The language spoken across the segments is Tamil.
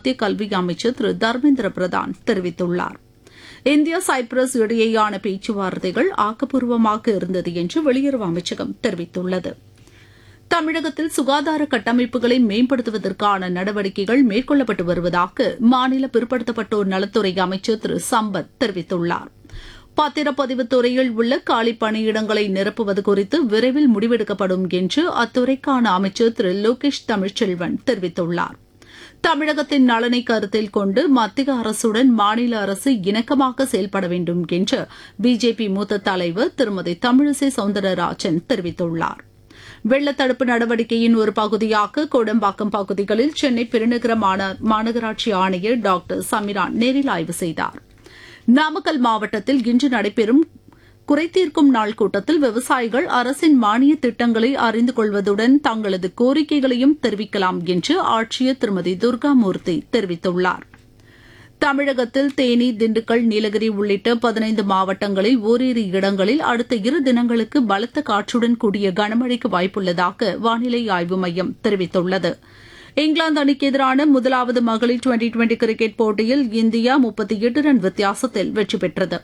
மத்திய கல்வி அமைச்சர் திரு தர்மேந்திர பிரதான் தெரிவித்துள்ளார் இந்தியா சைப்ரஸ் இடையேயான பேச்சுவார்த்தைகள் ஆக்கப்பூர்வமாக இருந்தது என்று வெளியுறவு அமைச்சகம் தெரிவித்துள்ளது தமிழகத்தில் சுகாதார கட்டமைப்புகளை மேம்படுத்துவதற்கான நடவடிக்கைகள் மேற்கொள்ளப்பட்டு வருவதாக மாநில பிற்படுத்தப்பட்டோர் நலத்துறை அமைச்சர் திரு சம்பத் தெரிவித்துள்ளார் பத்திரப்பதிவு துறையில் உள்ள காலி பணியிடங்களை நிரப்புவது குறித்து விரைவில் முடிவெடுக்கப்படும் என்று அத்துறைக்கான அமைச்சர் திரு லோகேஷ் தமிழ்ச்செல்வன் தெரிவித்துள்ளார் தமிழகத்தின் நலனை கருத்தில் கொண்டு மத்திய அரசுடன் மாநில அரசு இணக்கமாக செயல்பட வேண்டும் என்று பிஜேபி மூத்த தலைவர் திருமதி தமிழிசை சவுந்தரராஜன் தெரிவித்துள்ளார் வெள்ளத்தடுப்பு நடவடிக்கையின் ஒரு பகுதியாக கோடம்பாக்கம் பகுதிகளில் சென்னை பெருநகர மாநகராட்சி ஆணையர் டாக்டர் சமிரான் நேரில் ஆய்வு செய்தார் நாமக்கல் மாவட்டத்தில் இன்று நடைபெறும் குறைதீர்க்கும் நாள் கூட்டத்தில் விவசாயிகள் அரசின் மானிய திட்டங்களை அறிந்து கொள்வதுடன் தங்களது கோரிக்கைகளையும் தெரிவிக்கலாம் என்று ஆட்சியர் திருமதி துர்காமூர்த்தி தெரிவித்துள்ளார் தமிழகத்தில் தேனி திண்டுக்கல் நீலகிரி உள்ளிட்ட பதினைந்து மாவட்டங்களில் ஓரிரு இடங்களில் அடுத்த இரு தினங்களுக்கு பலத்த காற்றுடன் கூடிய கனமழைக்கு வாய்ப்புள்ளதாக வானிலை ஆய்வு மையம் தெரிவித்துள்ளது இங்கிலாந்து அணிக்கு எதிரான முதலாவது மகளிர் டுவெண்டி டுவெண்டி கிரிக்கெட் போட்டியில் இந்தியா முப்பத்தி எட்டு ரன் வித்தியாசத்தில் வெற்றி பெற்றது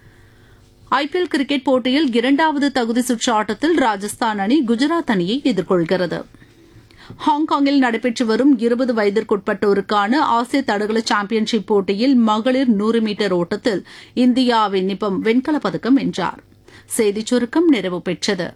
ஐபிஎல் கிரிக்கெட் போட்டியில் இரண்டாவது தகுதி சுற்று ஆட்டத்தில் ராஜஸ்தான் அணி குஜராத் அணியை எதிர்கொள்கிறது ஹாங்காங்கில் நடைபெற்று வரும் இருபது வயதிற்குட்பட்டோருக்கான ஆசிய தடகள சாம்பியன்ஷிப் போட்டியில் மகளிர் நூறு மீட்டர் ஓட்டத்தில் இந்தியாவின் நிபம் வெண்கலப் பதக்கம் வென்றார் செய்திச் சுருக்கம் நிறைவு பெற்றது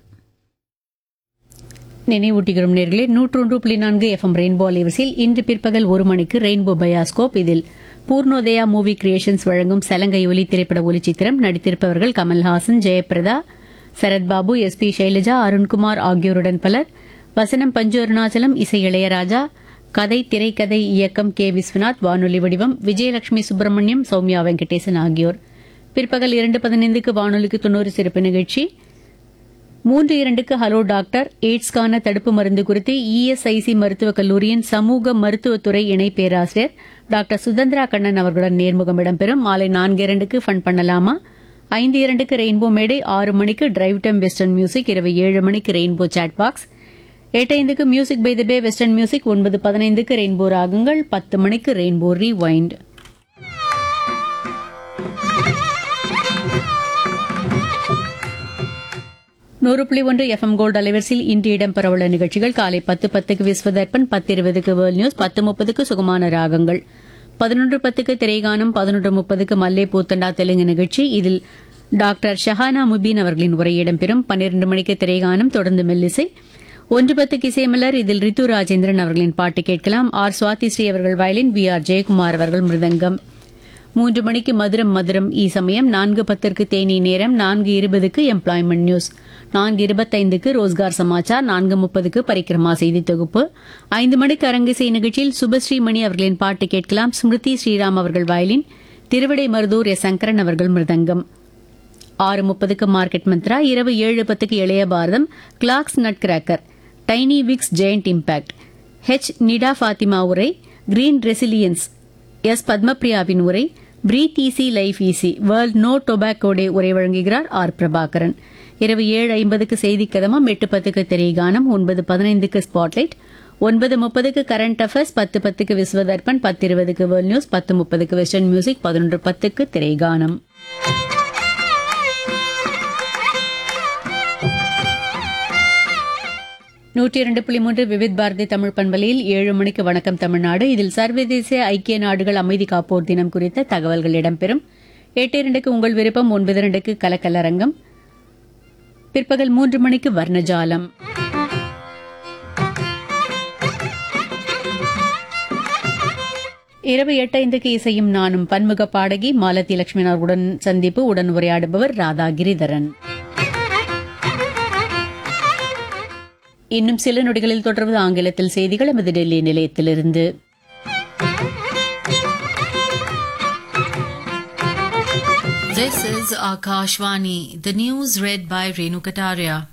நினைவூட்டுகிறோம் நேர்களே நூற்றொன்று புள்ளி நான்கு எஃப்எம் ரெயின்போ அலைவரிசையில் இன்று பிற்பகல் ஒரு மணிக்கு ரெயின்போ பயாஸ்கோப் இதில் பூர்ணோதயா மூவி கிரியேஷன்ஸ் வழங்கும் சலங்கை ஒலி திரைப்பட ஒலிச்சித்திரம் நடித்திருப்பவர்கள் கமல்ஹாசன் ஜெயபிரதா சரத்பாபு எஸ் பி சைலஜா அருண்குமார் ஆகியோருடன் பலர் வசனம் பஞ்சு அருணாச்சலம் இசை இளையராஜா கதை திரைக்கதை இயக்கம் கே விஸ்வநாத் வானொலி வடிவம் விஜயலட்சுமி சுப்பிரமணியம் சௌமியா வெங்கடேசன் ஆகியோர் பிற்பகல் இரண்டு பதினைந்துக்கு வானொலிக்கு தொண்ணூறு சிறப்பு நிகழ்ச்சி மூன்று இரண்டுக்கு ஹலோ டாக்டர் எய்ட்ஸ்க்கான தடுப்பு மருந்து குறித்து இஎஸ்ஐசி மருத்துவக் கல்லூரியின் சமூக மருத்துவத்துறை இணை பேராசிரியர் டாக்டர் சுதந்திரா கண்ணன் அவர்களுடன் நேர்முகம் இடம்பெறும் மாலை நான்கு இரண்டுக்கு ஃபன் பண்ணலாமா ஐந்து இரண்டுக்கு ரெயின்போ மேடை ஆறு மணிக்கு டிரைவ் டைம் வெஸ்டர்ன் மியூசிக் இரவு ஏழு மணிக்கு ரெயின்போ சாட் பாக்ஸ் எட்டு ஐந்துக்கு music by the bay western music ஒன்பது பதினைந்துக்கு ரெயின்போ ராகங்கள் பத்து மணிக்கு ரெயின்போ ரீவைண்ட் நூறு புள்ளி ஒன்று எஃப்எம் கோல்டு அலைவரிசையில் இன்று இடம்பெறவுள்ள நிகழ்ச்சிகள் காலை பத்து பத்துக்கு விஸ்வதர்ப்பன் பத்து இருபதுக்கு வேர்ல்ட் நியூஸ் பத்து முப்பதுக்கு சுகமான ராகங்கள் பதினொன்று பத்துக்கு திரைகானம் பதினொன்று முப்பதுக்கு மல்லே பூத்தண்டா தெலுங்கு நிகழ்ச்சி இதில் டாக்டர் ஷஹானா முபீன் அவர்களின் உரை இடம்பெறும் பன்னிரண்டு மணிக்கு திரைகானம் தொடர்ந்து மெல்லிசை ஒன்று பத்துக்கு இசைமலர் இதில் ரித்து ராஜேந்திரன் அவர்களின் பாட்டு கேட்கலாம் ஆர் சுவாதி ஸ்ரீ அவர்கள் வயலின் வி ஆர் ஜெயக்குமார் அவர்கள் மிருதங்கம் மூன்று மணிக்கு மதுரம் மதுரம் ஈ சமயம் நான்கு பத்திற்கு தேனி நேரம் நான்கு இருபதுக்கு எம்ப்ளாய்மெண்ட் நியூஸ் நான்கு இருபத்தைந்துக்கு ரோஸ்கார் சமாச்சார் நான்கு முப்பதுக்கு பரிக்கிரமா செய்தி தொகுப்பு ஐந்து மணிக்கு அரங்கிசை நிகழ்ச்சியில் சுபஸ்ரீ மணி அவர்களின் பாட்டு கேட்கலாம் ஸ்மிருதி ஸ்ரீராம் அவர்கள் வயலின் திருவிடை மருதூர் எஸ் சங்கரன் அவர்கள் மிருதங்கம் ஆறு முப்பதுக்கு மார்க்கெட் மந்த்ரா இரவு ஏழு பத்துக்கு இளைய பாரதம் clocks nutcracker tiny wicks giant impact H Nida Fathima உரை கிரீன் ரெசிலியன்ஸ் எஸ் பத்மபிரியாவின் உரை breathe easy life easy world no tobacco day உரை வழங்குகிறார் ஆர் பிரபாகரன் இரவு ஏழு ஐம்பதுக்கு செய்தி கதமம் எட்டு பத்துக்கு திரைகானம் ஒன்பது பதினைந்துக்கு ஸ்பாட்லைட் ஒன்பது முப்பதுக்கு கரண்ட் அஃபேர்ஸ் பத்து பத்துக்கு விஸ்வதர்ப்பன் பத்து இருபதுக்கு வேர்ல்ட் நியூஸ் பத்து முப்பதுக்கு வெஸ்டர்ன் மியூசிக் பதினொன்று பத்துக்கு திரைகானம் நூற்றி இரண்டு புள்ளி மூன்று விவித் பாரதி தமிழ் பண்பலையில் ஏழு மணிக்கு வணக்கம் தமிழ்நாடு இதில் சர்வதேச ஐக்கிய நாடுகள் அமைதி காப்போர் தினம் குறித்த தகவல்கள் இடம்பெறும் எட்டு இரண்டுக்கு உங்கள் விருப்பம் ஒன்பது இரண்டுக்கு கலக்கலரங்கம் பிற்பகல் மூன்று மணிக்கு வர்ணஜாலம் இரவு எட்டு ஐந்துக்கு இசையும் நானும் பன்முக பாடகி மாலதி லட்சுமினாருடன் சந்திப்பு உடன் உரையாடுபவர் ராதா கிரிதரன் இன்னும் சில நொடிகளில் தொடர்வது ஆங்கிலத்தில் செய்திகள் எமது டெல்லி நிலையத்திலிருந்து This is Akashvani, the news read by Renu Kataria.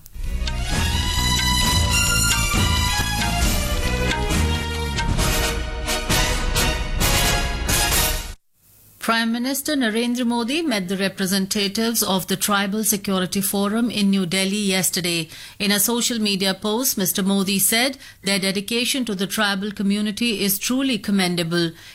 Prime Minister Narendra Modi met the representatives of the Tribal Security Forum in New Delhi yesterday. In a social media post, Mr. Modi said their dedication to the tribal community is truly commendable.